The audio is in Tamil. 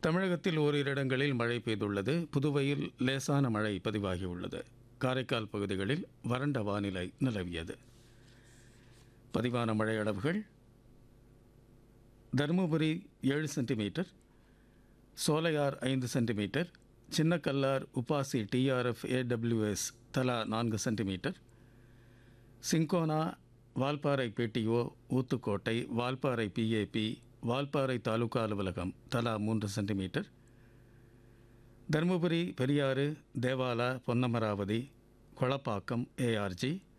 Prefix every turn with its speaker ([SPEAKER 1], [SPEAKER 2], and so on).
[SPEAKER 1] தமிழகத்தில் ஓரிரு இடங்களில் மழை பெய்துள்ளது புதுவையில் லேசான மழை பதிவாகியுள்ளது காரைக்கால் பகுதிகளில் வறண்ட வானிலை நிலவியது பதிவான மழை அளவுகள் தருமபுரி ஏழு சென்டிமீட்டர் சோலையார் ஐந்து centimetre Chinnakallar Upasi TRF AWS தலா நான்கு centimetre Cinchona Valparai PTO Oothukottai Valparai PAP Valparai taluka அலுவலகம் தலா மூன்று சென்டிமீட்டர் தருமபுரி பெரியாறு தேவாலா பொன்னமராவதி கொளப்பாக்கம் ஏஆர்ஜி